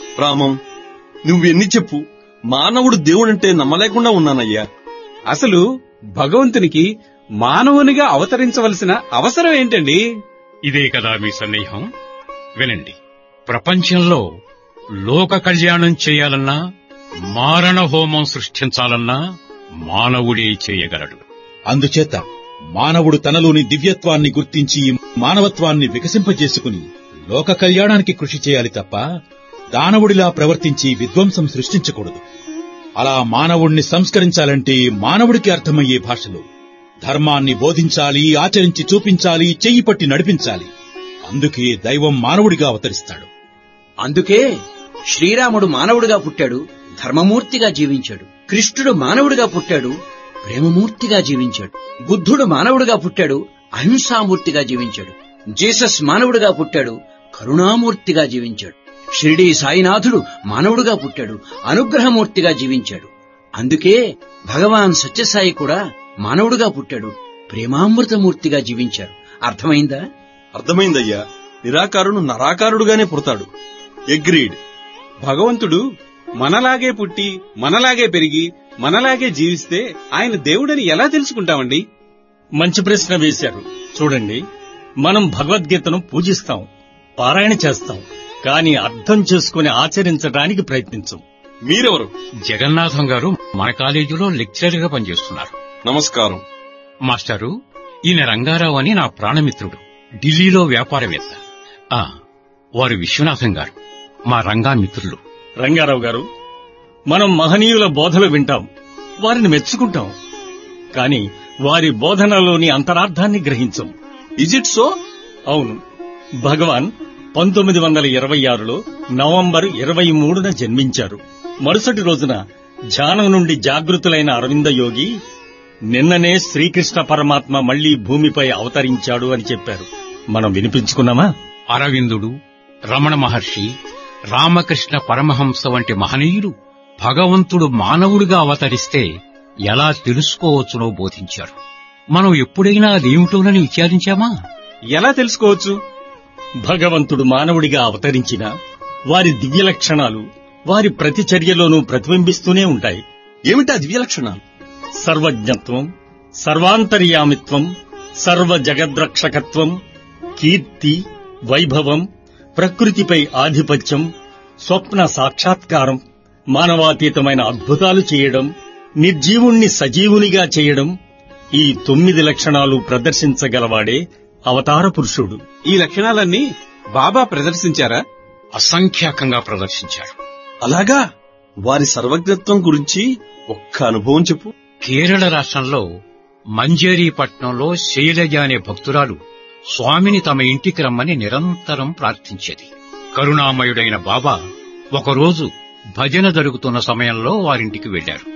రామం నువ్వెన్ని చెప్పు మానవుడు దేవుడంటే నమ్మలేకుండా ఉన్నానయ్యా అసలు భగవంతునికి మానవునిగా అవతరించవలసిన అవసరం ఏంటండి ఇదే కదా మీ సందేహం వినండి ప్రపంచంలో లోక కళ్యాణం చేయాలన్నా మారణ హోమం సృష్టించాలన్నా మానవుడే చేయగలడు అందుచేత మానవుడు తనలోని దివ్యత్వాన్ని గుర్తించి మానవత్వాన్ని వికసింపజేసుకుని లోక కళ్యాణానికి కృషి చేయాలి తప్ప దానవుడిలా ప్రవర్తించి విధ్వంసం సృష్టించకూడదు అలా మానవుణ్ణి సంస్కరించాలంటే మానవుడికి అర్థమయ్యే భాషలో ధర్మాన్ని బోధించాలి ఆచరించి చూపించాలి చెయ్యి పట్టి నడిపించాలి అందుకే దైవం మానవుడిగా అవతరిస్తాడు అందుకే శ్రీరాముడు మానవుడిగా పుట్టాడు ధర్మమూర్తిగా జీవించాడు కృష్ణుడు మానవుడిగా పుట్టాడు ప్రేమమూర్తిగా జీవించాడు బుద్ధుడు మానవుడిగా పుట్టాడు అహింసామూర్తిగా జీవించాడు జీసస్ మానవుడిగా పుట్టాడు కరుణామూర్తిగా జీవించాడు షిరిడీ సాయినాథుడు మానవుడిగా పుట్టాడు అనుగ్రహమూర్తిగా జీవించాడు అందుకే భగవాన్ సత్యసాయి కూడా మానవుడిగా పుట్టాడు ప్రేమామృతమూర్తిగా జీవించారు అర్థమైందా అర్థమైందయ్యా నిరాకారుడు నరాకారుడుగానే పుడతాడు ఎగ్రీడ్ భగవంతుడు మనలాగే పుట్టి మనలాగే పెరిగి మనలాగే జీవిస్తే ఆయన దేవుడని ఎలా తెలుసుకుంటామండి మంచి ప్రశ్న వేశారు చూడండి మనం భగవద్గీతను పూజిస్తాం పారాయణ చేస్తాం కానీ అర్థం చేసుకుని ఆచరించడానికి ప్రయత్నించం మీరెవరు జగన్నాథం గారు మన కాలేజీలో లెక్చరర్ గా పనిచేస్తున్నారు నమస్కారం మాస్టారు ఈయన రంగారావు అని నా ప్రాణమిత్రుడు ఢిల్లీలో వ్యాపారవేత్త ఆ వారు విశ్వనాథం గారు మా రంగా మిత్రులు రంగారావు గారు మనం మహనీయుల బోధలు వింటాం వారిని మెచ్చుకుంటాం కానీ వారి బోధనలోని అంతరార్థాన్ని గ్రహించం ఇజ్ ఇట్ సో అవును భగవాన్ పంతొమ్మిది వందల ఇరవై ఆరులో నవంబర్ ఇరవై మూడున జన్మించారు మరుసటి రోజున ధ్యానం నుండి జాగృతులైన అరవింద యోగి నిన్ననే శ్రీకృష్ణ పరమాత్మ మళ్లీ భూమిపై అవతరించాడు అని చెప్పారు మనం వినిపించుకున్నామా అరవిందుడు రమణ మహర్షి రామకృష్ణ పరమహంస వంటి మహనీయులు భగవంతుడు మానవుడిగా అవతరిస్తే ఎలా తెలుసుకోవచ్చునో బోధించారు మనం ఎప్పుడైనా అదేమిటోనని విచారించామా ఎలా తెలుసుకోవచ్చు భగవంతుడు మానవుడిగా అవతరించిన వారి దివ్య లక్షణాలు వారి ప్రతి చర్యలోనూ ప్రతిబింబిస్తూనే ఉంటాయి ఏమిటా దివ్య లక్షణాలు సర్వజ్ఞత్వం సర్వాంతర్యామిత్వం సర్వ జగద్రక్షకత్వం కీర్తి వైభవం ప్రకృతిపై ఆధిపత్యం స్వప్న సాక్షాత్కారం మానవాతీతమైన అద్భుతాలు చేయడం నిర్జీవుణ్ణి సజీవునిగా చేయడం ఈ తొమ్మిది లక్షణాలు ప్రదర్శించగలవాడే అవతార పురుషుడు ఈ లక్షణాలన్నీ బాబా ప్రదర్శించారా అసంఖ్యాకంగా ప్రదర్శించారు అలాగా వారి సర్వజ్ఞత్వం గురించి ఒక్క అనుభవం చెప్పు కేరళ రాష్ట్రంలో మంజేరీపట్నంలో శైలజ అనే భక్తురాలు స్వామిని తమ ఇంటికి రమ్మని నిరంతరం ప్రార్థించేది కరుణామయుడైన బాబా ఒకరోజు భజన జరుగుతున్న సమయంలో వారింటికి వెళ్లారు